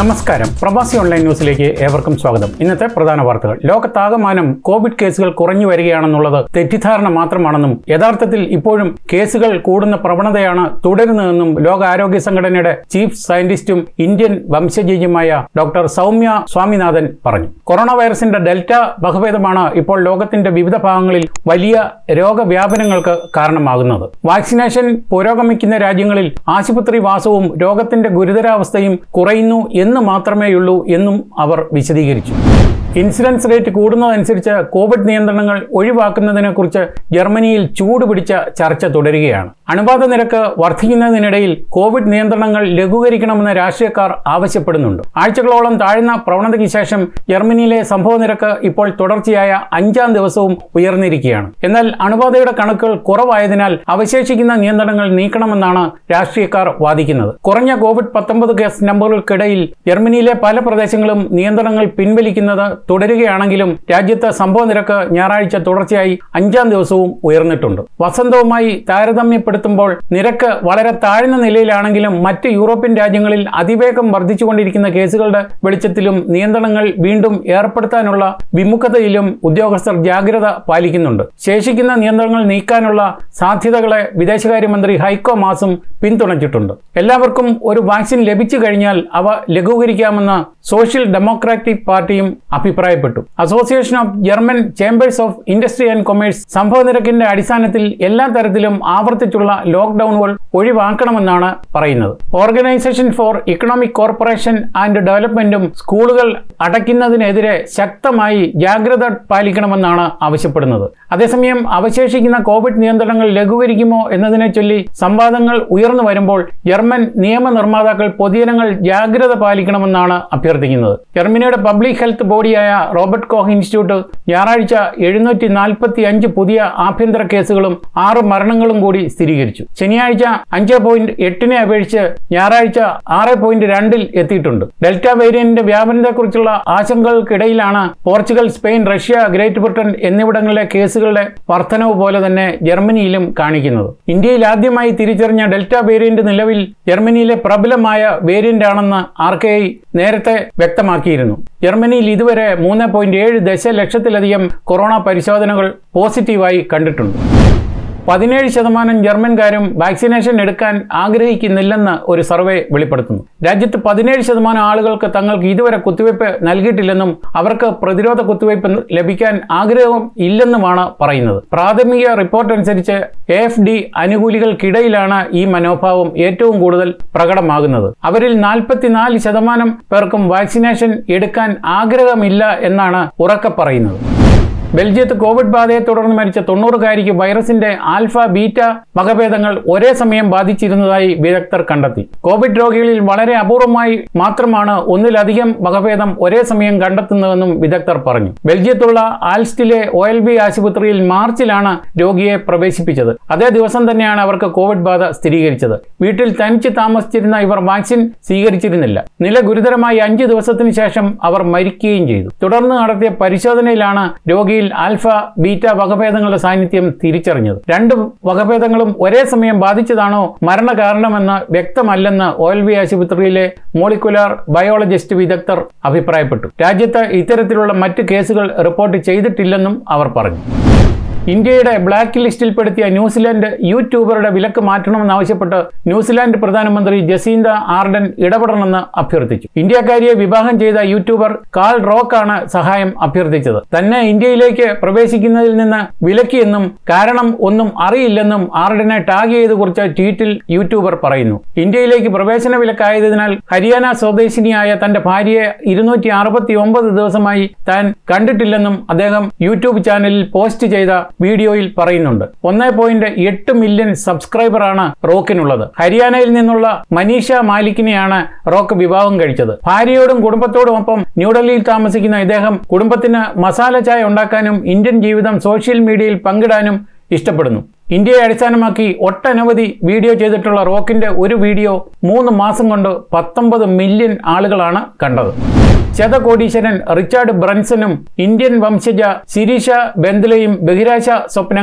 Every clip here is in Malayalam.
നമസ്കാരം പ്രവാസി ഓൺലൈൻ ന്യൂസിലേക്ക് ഏവർക്കും സ്വാഗതം ഇന്നത്തെ പ്രധാന വാർത്തകൾ ലോകത്താകമാനം കോവിഡ് കേസുകൾ കുറഞ്ഞു വരികയാണെന്നുള്ളത് തെറ്റിദ്ധാരണ മാത്രമാണെന്നും യഥാർത്ഥത്തിൽ ഇപ്പോഴും കേസുകൾ കൂടുന്ന പ്രവണതയാണ് തുടരുന്നതെന്നും ലോകാരോഗ്യ സംഘടനയുടെ ചീഫ് സയന്റിസ്റ്റും ഇന്ത്യൻ വംശജീയുമായ ഡോക്ടർ സൗമ്യ സ്വാമിനാഥൻ പറഞ്ഞു കൊറോണ വൈറസിന്റെ ഡെൽറ്റ വകഭേദമാണ് ഇപ്പോൾ ലോകത്തിന്റെ വിവിധ ഭാഗങ്ങളിൽ വലിയ രോഗവ്യാപനങ്ങൾക്ക് കാരണമാകുന്നത് വാക്സിനേഷൻ പുരോഗമിക്കുന്ന രാജ്യങ്ങളിൽ ആശുപത്രി വാസവും രോഗത്തിന്റെ ഗുരുതരാവസ്ഥയും കുറയുന്നു എന്ന് മാത്രമേയുള്ളൂ എന്നും അവർ വിശദീകരിച്ചു ഇൻസിഡൻസ് റേറ്റ് കൂടുന്നതനുസരിച്ച് കോവിഡ് നിയന്ത്രണങ്ങൾ ഒഴിവാക്കുന്നതിനെക്കുറിച്ച് ജർമ്മനിയിൽ ചൂടുപിടിച്ച ചർച്ച തുടരുകയാണ് അണുബാധ നിരക്ക് വർദ്ധിക്കുന്നതിനിടയിൽ കോവിഡ് നിയന്ത്രണങ്ങൾ ലഘൂകരിക്കണമെന്ന് രാഷ്ട്രീയക്കാർ ആവശ്യപ്പെടുന്നുണ്ട് ആഴ്ചകളോളം താഴ്ന്ന പ്രവണതയ്ക്ക് ശേഷം ജർമ്മനിയിലെ സംഭവ നിരക്ക് ഇപ്പോൾ തുടർച്ചയായ അഞ്ചാം ദിവസവും ഉയർന്നിരിക്കുകയാണ് എന്നാൽ അണുബാധയുടെ കണക്കുകൾ കുറവായതിനാൽ അവശേഷിക്കുന്ന നിയന്ത്രണങ്ങൾ നീക്കണമെന്നാണ് രാഷ്ട്രീയക്കാർ വാദിക്കുന്നത് കുറഞ്ഞ കോവിഡ് പത്തൊമ്പത് കേസ് നമ്പറുകൾക്കിടയിൽ ജർമ്മനിയിലെ പല പ്രദേശങ്ങളും നിയന്ത്രണങ്ങൾ പിൻവലിക്കുന്നത് തുടരുകയാണെങ്കിലും രാജ്യത്തെ സംഭവ നിരക്ക് ഞായറാഴ്ച തുടർച്ചയായി അഞ്ചാം ദിവസവും ഉയർന്നിട്ടുണ്ട് വസന്തവുമായി താരതമ്യപ്പെടുത്തുമ്പോൾ നിരക്ക് വളരെ താഴ്ന്ന നിലയിലാണെങ്കിലും മറ്റ് യൂറോപ്യൻ രാജ്യങ്ങളിൽ അതിവേഗം വർദ്ധിച്ചുകൊണ്ടിരിക്കുന്ന കേസുകളുടെ വെളിച്ചത്തിലും നിയന്ത്രണങ്ങൾ വീണ്ടും ഏർപ്പെടുത്താനുള്ള വിമുഖതയിലും ഉദ്യോഗസ്ഥർ ജാഗ്രത പാലിക്കുന്നുണ്ട് ശേഷിക്കുന്ന നിയന്ത്രണങ്ങൾ നീക്കാനുള്ള സാധ്യതകളെ വിദേശകാര്യമന്ത്രി ഹൈക്കോ മാസും പിന്തുണച്ചിട്ടുണ്ട് എല്ലാവർക്കും ഒരു വാക്സിൻ ലഭിച്ചു കഴിഞ്ഞാൽ അവ ലഘൂകരിക്കാമെന്ന് സോഷ്യൽ ഡെമോക്രാറ്റിക് പാർട്ടിയും അഭിപ്രായപ്പെട്ടു association of German chambers of industry and commerce സംഭവ നിരക്കിന്റെ അടിസ്ഥാനത്തിൽ എല്ലാ തരത്തിലും ആവർത്തിച്ചുള്ള ലോക്ക്ഡൌണുകൾ ഒഴിവാക്കണമെന്നാണ് പറയുന്നത് organisation for economic corporation and ഡെവലപ്മെന്റും സ്കൂളുകൾ അടയ്ക്കുന്നതിനെതിരെ ശക്തമായി ജാഗ്രത പാലിക്കണമെന്നാണ് ആവശ്യപ്പെടുന്നത് അതേസമയം അവശേഷിക്കുന്ന കോവിഡ് നിയന്ത്രണങ്ങൾ ലഘൂകരിക്കുമോ എന്നതിനെ ചൊല്ലി സംവാദങ്ങൾ ഉയർന്നു വരുമ്പോൾ ജർമ്മൻ നിയമനിർമ്മാതാക്കൾ പൊതുജനങ്ങൾ ജാഗ്രത പാലിക്കണമെന്നാണ് അഭ്യർത്ഥിക്കുന്നത് ജർമ്മനിയുടെ പബ്ലിക് ഹെൽത്ത് ബോഡിയായ റോബർട്ട് കോഹ് ഇൻസ്റ്റിറ്റ്യൂട്ട് ഞായറാഴ്ച എഴുന്നൂറ്റി നാൽപ്പത്തി അഞ്ച് പുതിയ ആഭ്യന്തര കേസുകളും ആറ് മരണങ്ങളും കൂടി സ്ഥിരീകരിച്ചു ശനിയാഴ്ച അഞ്ച് പോയിന്റ് എട്ടിനെ അപേക്ഷിച്ച് ഞായറാഴ്ച ആറ് പോയിന്റ് രണ്ടിൽ എത്തിയിട്ടുണ്ട് ഡെൽറ്റ വേരിയന്റിന്റെ വ്യാപനത്തെക്കുറിച്ചുള്ള ആശങ്കകൾക്കിടയിലാണ് Portugal Spain Russia Great Britain എന്നിവിടങ്ങളിലെ കേസുകളുടെ വർധനവ് പോലെ തന്നെ ജർമ്മനിയിലും കാണിക്കുന്നത് ഇന്ത്യയിൽ ആദ്യമായി തിരിച്ചറിഞ്ഞ ഡെൽറ്റ വേരിയന്റ് നിലവിൽ ജർമ്മനിയിലെ പ്രബലമായ വേരിയന്റ് ആണെന്ന് ആർ കെ ഐ നേരത്തെ വ്യക്തമാക്കിയിരുന്നു ജർമ്മനിയിൽ ഇതുവരെ മൂന്ന് പോയിന്റ് ഏഴ് ദശലക്ഷത്തിലധികം കൊറോണ പരിശോധനകൾ പോസിറ്റീവായി കണ്ടിട്ടുണ്ട് പതിനേഴ് ശതമാനം ജർമ്മൻകാരും വാക്സിനേഷൻ എടുക്കാൻ ആഗ്രഹിക്കുന്നില്ലെന്ന് ഒരു സർവേ വെളിപ്പെടുത്തുന്നു രാജ്യത്ത് പതിനേഴ് ശതമാനം ആളുകൾക്ക് തങ്ങൾക്ക് ഇതുവരെ കുത്തിവയ്പ് നൽകിയിട്ടില്ലെന്നും അവർക്ക് പ്രതിരോധ കുത്തിവയ്പ് ലഭിക്കാൻ ആഗ്രഹം ഇല്ലെന്നുമാണ് പറയുന്നത് പ്രാഥമിക റിപ്പോർട്ട് അനുസരിച്ച് എ എഫ് ഡി അനുകൂലികൾക്കിടയിലാണ് ഈ മനോഭാവം ഏറ്റവും കൂടുതൽ പ്രകടമാകുന്നത് അവരിൽ നാൽപ്പത്തിനാല് ശതമാനം പേർക്കും വാക്സിനേഷൻ എടുക്കാൻ ആഗ്രഹമില്ല എന്നാണ് ഉറക്കെ പറയുന്നത് ബെൽജിയത്ത് കോവിഡ് ബാധയെ തുടർന്ന് മരിച്ച തൊണ്ണൂറുകാരിക്ക് വൈറസിന്റെ ആൽഫ ബീറ്റ വകഭേദങ്ങൾ ഒരേ സമയം ബാധിച്ചിരുന്നതായി വിദഗ്ധർ കണ്ടെത്തി കോവിഡ് രോഗികളിൽ വളരെ അപൂർവമായി മാത്രമാണ് ഒന്നിലധികം വകഭേദം ഒരേ സമയം കണ്ടെത്തുന്നതെന്നും വിദഗ്ധർ പറഞ്ഞു ബെൽജിയത്തുള്ള ആൽസ്റ്റിലെ ഒ എൽ ബി ആശുപത്രിയിൽ മാർച്ചിലാണ് രോഗിയെ പ്രവേശിപ്പിച്ചത് അതേ ദിവസം തന്നെയാണ് അവർക്ക് കോവിഡ് ബാധ സ്ഥിരീകരിച്ചത് വീട്ടിൽ തനിച്ച് താമസിച്ചിരുന്ന ഇവർ വാക്സിൻ സ്വീകരിച്ചിരുന്നില്ല നില ഗുരുതരമായി അഞ്ച് ദിവസത്തിന് ശേഷം അവർ മരിക്കുകയും ചെയ്തു തുടർന്ന് നടത്തിയ പരിശോധനയിലാണ് രോഗിയിൽ ആൽഫ ബീറ്റ വകഭേദങ്ങളുടെ സാന്നിധ്യം തിരിച്ചറിഞ്ഞത് രണ്ട് വകഭേദങ്ങളും ഒരേ സമയം ബാധിച്ചതാണോ മരണകാരണമെന്ന് വ്യക്തമല്ലെന്ന് ഒ എൽ ബി ആശുപത്രിയിലെ മോളിക്കുലാർ ബയോളജിസ്റ്റ് വിദഗ്ധർ അഭിപ്രായപ്പെട്ടു രാജ്യത്ത് ഇത്തരത്തിലുള്ള മറ്റ് കേസുകൾ റിപ്പോർട്ട് ചെയ്തിട്ടില്ലെന്നും അവർ പറഞ്ഞു ഇന്ത്യയുടെ ബ്ലാക്ക് ലിസ്റ്റിൽപ്പെടുത്തിയ ന്യൂസിലാൻഡ് യൂട്യൂബറുടെ വിലക്ക് മാറ്റണമെന്നാവശ്യപ്പെട്ട് ന്യൂസിലാൻഡ് പ്രധാനമന്ത്രി ജസീന്ത ആർഡൻ ഇടപെടണമെന്ന് അഭ്യർത്ഥിച്ചു ഇന്ത്യക്കാരിയെ വിവാഹം ചെയ്ത യൂട്യൂബർ കാൾ റോക്കാണ് സഹായം അഭ്യർത്ഥിച്ചത് തന്നെ ഇന്ത്യയിലേക്ക് പ്രവേശിക്കുന്നതിൽ നിന്ന് വിലക്കിയെന്നും കാരണം ഒന്നും അറിയില്ലെന്നും ആർഡനെ ടാഗ് ചെയ്ത് കുറിച്ച ട്വീറ്റിൽ യൂട്യൂബർ പറയുന്നു ഇന്ത്യയിലേക്ക് പ്രവേശന വിലക്കായതിനാൽ ഹരിയാന സ്വദേശിനിയായ തന്റെ ഭാര്യയെ ഇരുന്നൂറ്റി അറുപത്തി ഒമ്പത് ദിവസമായി താൻ കണ്ടിട്ടില്ലെന്നും അദ്ദേഹം യൂട്യൂബ് ചാനലിൽ പോസ്റ്റ് ചെയ്ത വീഡിയോയിൽ പറയുന്നുണ്ട് ഒന്നേ പോയിന്റ് എട്ട് മില്യൺ സബ്സ്ക്രൈബറാണ് റോക്കിനുള്ളത് ഹരിയാനയിൽ നിന്നുള്ള മനീഷ മാലിക്കിനെയാണ് റോക്ക് വിവാഹം കഴിച്ചത് ഭാര്യയോടും കുടുംബത്തോടുമൊപ്പം ന്യൂഡൽഹിയിൽ താമസിക്കുന്ന ഇദ്ദേഹം കുടുംബത്തിന് മസാല ചായ ഉണ്ടാക്കാനും ഇന്ത്യൻ ജീവിതം സോഷ്യൽ മീഡിയയിൽ പങ്കിടാനും ഇഷ്ടപ്പെടുന്നു ഇന്ത്യയെ അടിസ്ഥാനമാക്കി ഒട്ടനവധി വീഡിയോ ചെയ്തിട്ടുള്ള റോക്കിന്റെ ഒരു വീഡിയോ മൂന്ന് മാസം കൊണ്ട് പത്തൊമ്പത് മില്യൺ ആളുകളാണ് കണ്ടത് ശതകോടീശ്വരൻ റിച്ചാർഡ് ബ്രൻസനും ഇന്ത്യൻ വംശജ സിരീഷ ബെന്ദലയും ബഹിരാശ സ്വപ്നങ്ങൾ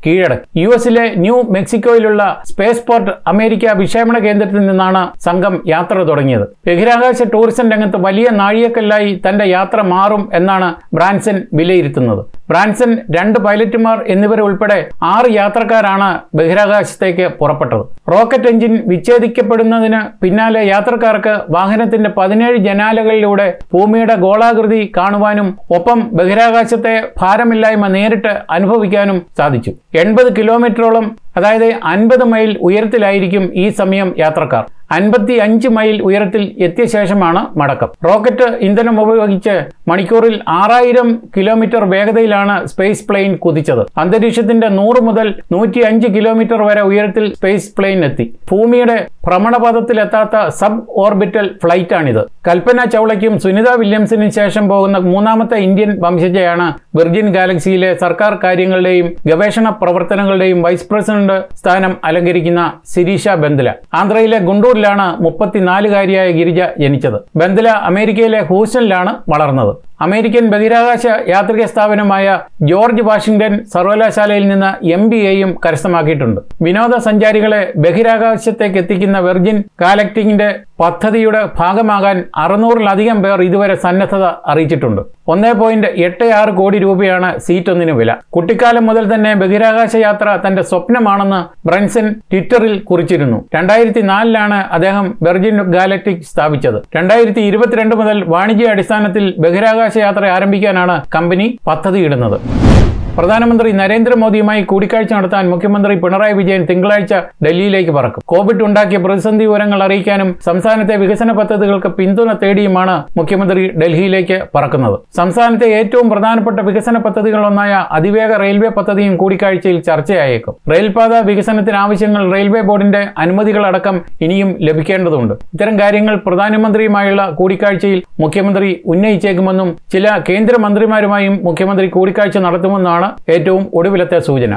കീഴടക്കി യു എസിലെ ന്യൂ മെക്സിക്കോയിലുള്ള സ്പേസ് പോർട്ട് അമേരിക്ക വിക്ഷേപണ കേന്ദ്രത്തിൽ നിന്നാണ് സംഘം യാത്ര തുടങ്ങിയത് ബഹിരാകാശ ടൂറിസം രംഗത്ത് വലിയ നാഴികക്കല്ലായി തന്റെ യാത്ര മാറും എന്നാണ് ബ്രാൻസൺ വിലയിരുത്തുന്നത് ബ്രാൻസൺ രണ്ട് പൈലറ്റുമാർ എന്നിവരെ ഉൾപ്പെടെ ആറ് യാത്രക്കാരാണ് ബഹിരാകാശത്തേക്ക് പുറപ്പെട്ടത് റോക്കറ്റ് എഞ്ചിൻ വിച്ഛേദിക്കപ്പെടുന്നതിന് പിന്നാലെ യാത്രക്കാർക്ക് വാഹനത്തിന്റെ പതിനേഴ് ജനാലകളിലൂടെ ഭൂമിയുടെ ഗോളാകൃതി കാണുവാനും ഒപ്പം ബഹിരാകാശത്തെ ഭാരമില്ലായ്മ നേരിട്ട് അനുഭവിക്കാനും സാധിച്ചു എൺപത് കിലോമീറ്ററോളം അതായത് അൻപത് മൈൽ ഉയരത്തിലായിരിക്കും ഈ സമയം യാത്രക്കാർ അൻപത്തി അഞ്ച് മൈൽ ഉയരത്തിൽ എത്തിയ ശേഷമാണ് മടക്കം റോക്കറ്റ് ഇന്ധനം ഉപയോഗിച്ച് മണിക്കൂറിൽ ആറായിരം കിലോമീറ്റർ വേഗതയിലാണ് സ്പേസ് പ്ലെയിൻ കുതിച്ചത് അന്തരീക്ഷത്തിന്റെ നൂറ് മുതൽ നൂറ്റി അഞ്ച് കിലോമീറ്റർ വരെ ഉയരത്തിൽ സ്പേസ് പ്ലെയിൻ എത്തി ഭൂമിയുടെ ഭ്രമണപഥത്തിലെത്താത്ത സബ് ഓർബിറ്റൽ ഫ്ലൈറ്റാണിത് കൽപ്പന ചൗളയ്ക്കും സുനിത വില്യംസിനും ശേഷം പോകുന്ന മൂന്നാമത്തെ ഇന്ത്യൻ വംശജയാണ് വിർജിൻ ഗാലക്സിയിലെ സർക്കാർ കാര്യങ്ങളുടെയും ഗവേഷണ പ്രവർത്തനങ്ങളുടെയും വൈസ് പ്രസിഡന്റ് സ്ഥാനം അലങ്കരിക്കുന്ന സിരീഷ ബന്ദല ആന്ധ്രയിലെ ഗുണ്ടൂരിലാണ് മുപ്പത്തിനാലുകാരിയായ ഗിരിജ ജനിച്ചത് ബന്ദല അമേരിക്കയിലെ ഹൂസ്റ്റണിലാണ് വളർന്നത് അമേരിക്കൻ ബഹിരാകാശ യാത്രിക സ്ഥാപനമായ ജോർജ് വാഷിംഗ്ടൺ സർവകലാശാലയിൽ നിന്ന് എം ബി എയും കരസ്ഥമാക്കിയിട്ടുണ്ട് വിനോദസഞ്ചാരികളെ ബഹിരാകാശത്തേക്ക് എത്തിക്കുന്ന വെർജിൻ ഗാലക്റ്റിക്കിന്റെ പദ്ധതിയുടെ ഭാഗമാകാൻ അറുന്നൂറിലധികം പേർ ഇതുവരെ സന്നദ്ധത അറിയിച്ചിട്ടുണ്ട് ഒന്നേ പോയിന്റ് എട്ട് ആറ് കോടി രൂപയാണ് സീറ്റ് ഒന്നിന് വില കുട്ടിക്കാലം മുതൽ തന്നെ ബഹിരാകാശ യാത്ര തന്റെ സ്വപ്നമാണെന്ന് ബ്രൻസൺ ട്വിറ്ററിൽ കുറിച്ചിരുന്നു രണ്ടായിരത്തി നാലിലാണ് അദ്ദേഹം വെർജിൻ ഗാലക്റ്റിക് സ്ഥാപിച്ചത് രണ്ടായിരത്തി ഇരുപത്തിരണ്ട് മുതൽ വാണിജ്യ അടിസ്ഥാനത്തിൽ ബഹിരാകാശ യാത്ര ആരംഭിക്കാനാണ് കമ്പനി പദ്ധതിയിടുന്നത് പ്രധാനമന്ത്രി നരേന്ദ്രമോദിയുമായി കൂടിക്കാഴ്ച നടത്താൻ മുഖ്യമന്ത്രി പിണറായി വിജയൻ തിങ്കളാഴ്ച ഡൽഹിയിലേക്ക് പറക്കും കോവിഡ് ഉണ്ടാക്കിയ പ്രതിസന്ധി വിവരങ്ങൾ അറിയിക്കാനും സംസ്ഥാനത്തെ വികസന പദ്ധതികൾക്ക് പിന്തുണ തേടിയുമാണ് മുഖ്യമന്ത്രി ഡൽഹിയിലേക്ക് പറക്കുന്നത് സംസ്ഥാനത്തെ ഏറ്റവും പ്രധാനപ്പെട്ട വികസന പദ്ധതികളൊന്നായ അതിവേഗ റെയിൽവേ പദ്ധതിയും കൂടിക്കാഴ്ചയിൽ ചർച്ചയായേക്കും റെയിൽപാത വികസനത്തിന് ആവശ്യങ്ങൾ റെയിൽവേ ബോർഡിന്റെ അനുമതികളടക്കം ഇനിയും ലഭിക്കേണ്ടതുണ്ട് ഇത്തരം കാര്യങ്ങൾ പ്രധാനമന്ത്രിയുമായുള്ള കൂടിക്കാഴ്ചയിൽ മുഖ്യമന്ത്രി ഉന്നയിച്ചേക്കുമെന്നും ചില കേന്ദ്രമന്ത്രിമാരുമായും മുഖ്യമന്ത്രി കൂടിക്കാഴ്ച നടത്തുമെന്നാണ് ഏറ്റവും ഒടുവിലത്തെ സൂചന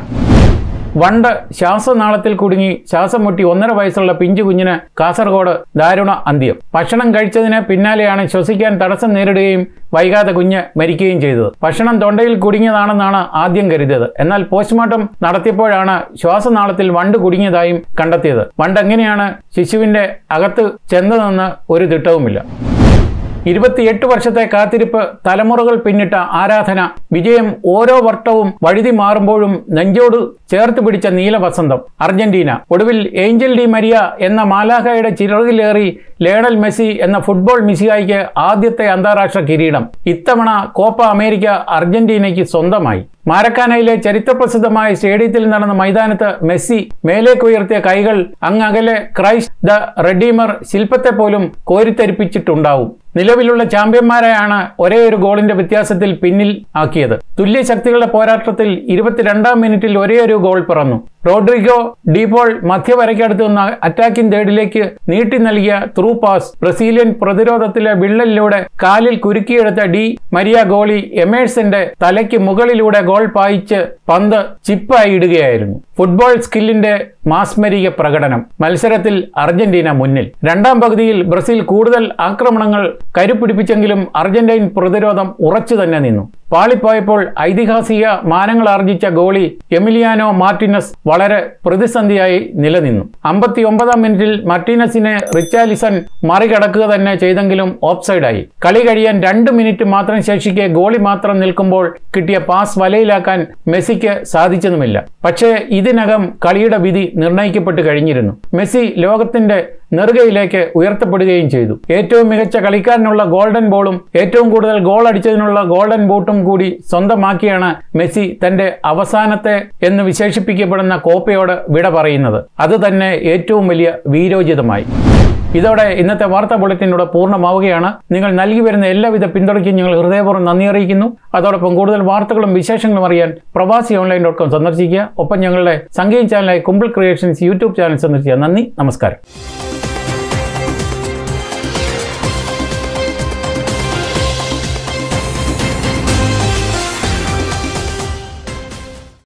വണ്ട് ശ്വാസനാളത്തിൽ കുടുങ്ങി ശ്വാസം മുട്ടി ഒന്നര വയസ്സുള്ള പിഞ്ചു കുഞ്ഞിന് കാസർഗോഡ് ദാരുണ അന്ത്യം ഭക്ഷണം കഴിച്ചതിന് പിന്നാലെയാണ് ശ്വസിക്കാൻ തടസ്സം നേരിടുകയും വൈകാതെ കുഞ്ഞ് മരിക്കുകയും ചെയ്തത് ഭക്ഷണം തൊണ്ടയിൽ കുടുങ്ങിയതാണെന്നാണ് ആദ്യം കരുതിയത് എന്നാൽ പോസ്റ്റ്മോർട്ടം നടത്തിയപ്പോഴാണ് ശ്വാസനാളത്തിൽ വണ്ട് കുടുങ്ങിയതായും കണ്ടെത്തിയത് വണ്ട് എങ്ങനെയാണ് ശിശുവിന്റെ അകത്ത് ചെന്നതെന്ന് ഒരു തിട്ടവുമില്ല ഇരുപത്തിയെട്ട് വർഷത്തെ കാത്തിരിപ്പ് തലമുറകൾ പിന്നിട്ട ആരാധന വിജയം ഓരോ വട്ടവും വഴുതി മാറുമ്പോഴും നെഞ്ചോട് ചേർത്ത് പിടിച്ച നീലവസന്തം അർജന്റീന ഒടുവിൽ ഏഞ്ചൽ ഡി മരിയ എന്ന മാലാഹയുടെ ചിറകിലേറി ലേണൽ മെസ്സി എന്ന ഫുട്ബോൾ മിസിയായിക്ക് ആദ്യത്തെ അന്താരാഷ്ട്ര കിരീടം ഇത്തവണ കോപ്പ അമേരിക്ക അർജന്റീനയ്ക്ക് സ്വന്തമായി മാരക്കാനയിലെ ചരിത്രപ്രസിദ്ധമായ സ്റ്റേഡിയത്തിൽ നടന്ന മൈതാനത്ത് മെസ്സി മേലേക്കുയർത്തിയ കൈകൾ അങ്ങകലെ ക്രൈസ്റ്റ് ദ റെഡീമർ ശില്പത്തെ പോലും കോരിത്തരിപ്പിച്ചിട്ടുണ്ടാവും നിലവിലുള്ള ചാമ്പ്യന്മാരെയാണ് ഒരേ ഒരു ഗോളിന്റെ വ്യത്യാസത്തിൽ പിന്നിൽ ആക്കിയത് തുല്യ ശക്തികളുടെ പോരാട്ടത്തിൽ ഇരുപത്തിരണ്ടാം മിനിറ്റിൽ ഒരേ ഒരു ഗോൾ പിറന്നു റോഡ്രിഗോ ഡീപോൾ മധ്യവരയ്ക്കടുത്ത് നിന്ന് അറ്റാക്കിംഗ് തേർഡിലേക്ക് നീട്ടി നൽകിയ ത്രൂ പാസ് ബ്രസീലിയൻ പ്രതിരോധത്തിലെ വിള്ളലിലൂടെ കാലിൽ കുരുക്കിയെടുത്ത ഡി മരിയ ഗോളി എമേഴ്സന്റെ തലയ്ക്ക് മുകളിലൂടെ ഗോൾ പായിച്ച് പന്ത് ചിപ്പായി ഇടുകയായിരുന്നു ഫുട്ബോൾ സ്കില്ലിന്റെ മാസ്മരിക പ്രകടനം മത്സരത്തിൽ അർജന്റീന മുന്നിൽ രണ്ടാം പകുതിയിൽ ബ്രസീൽ കൂടുതൽ ആക്രമണങ്ങൾ കരുപിടിപ്പിച്ചെങ്കിലും അർജന്റീൻ പ്രതിരോധം ഉറച്ചു തന്നെ നിന്നു പാളിപ്പോയപ്പോൾ ഐതിഹാസിക മാനങ്ങൾ ആർജിച്ച ഗോളി എമിലിയാനോ മാർട്ടിനസ് വളരെ പ്രതിസന്ധിയായി നിലനിന്നു അമ്പത്തി ഒമ്പതാം മിനിറ്റിൽ മാർട്ടിനസിനെ റിച്ചാലിസൺ മറികടക്കുക തന്നെ ചെയ്തെങ്കിലും ഓഫ്സൈഡായി കളി കഴിയാൻ രണ്ട് മിനിറ്റ് മാത്രം ശേഷിക്കെ ഗോളി മാത്രം നിൽക്കുമ്പോൾ കിട്ടിയ പാസ് വലയിലാക്കാൻ മെസ്സിക്ക് സാധിച്ചതുമില്ല പക്ഷേ ഇതിനകം കളിയുടെ വിധി നിർണയിക്കപ്പെട്ട് കഴിഞ്ഞിരുന്നു മെസ്സി ലോകത്തിന്റെ നെറുകയിലേക്ക് ഉയർത്തപ്പെടുകയും ചെയ്തു ഏറ്റവും മികച്ച കളിക്കാരനുള്ള ഗോൾഡൻ ബോളും ഏറ്റവും കൂടുതൽ ഗോൾ അടിച്ചതിനുള്ള ഗോൾഡൻ ബൂട്ടും കൂടി സ്വന്തമാക്കിയാണ് മെസ്സി തന്റെ അവസാനത്തെ എന്ന് വിശേഷിപ്പിക്കപ്പെടുന്ന കോപ്പയോട് വിട പറയുന്നത് അത് തന്നെ ഏറ്റവും വലിയ വീരോചിതമായി ഇതോടെ ഇന്നത്തെ വാർത്താ ബുള്ളറ്റിനോട് പൂർണ്ണമാവുകയാണ് നിങ്ങൾ നൽകി വരുന്ന എല്ലാവിധ പിന്തുണയ്ക്കും ഞങ്ങൾ ഹൃദയപൂർവ്വം നന്ദി അറിയിക്കുന്നു അതോടൊപ്പം കൂടുതൽ വാർത്തകളും വിശേഷങ്ങളും അറിയാൻ പ്രവാസി ഓൺലൈൻ ഡോട്ട് കോം സന്ദർശിക്കുക ഒപ്പം ഞങ്ങളുടെ സംഗീത ചാനലായ കുമ്പിൾ ക്രിയേഷൻസ് യൂട്യൂബ് ചാനൽ സന്ദർശിക്കുക നന്ദി നമസ്കാരം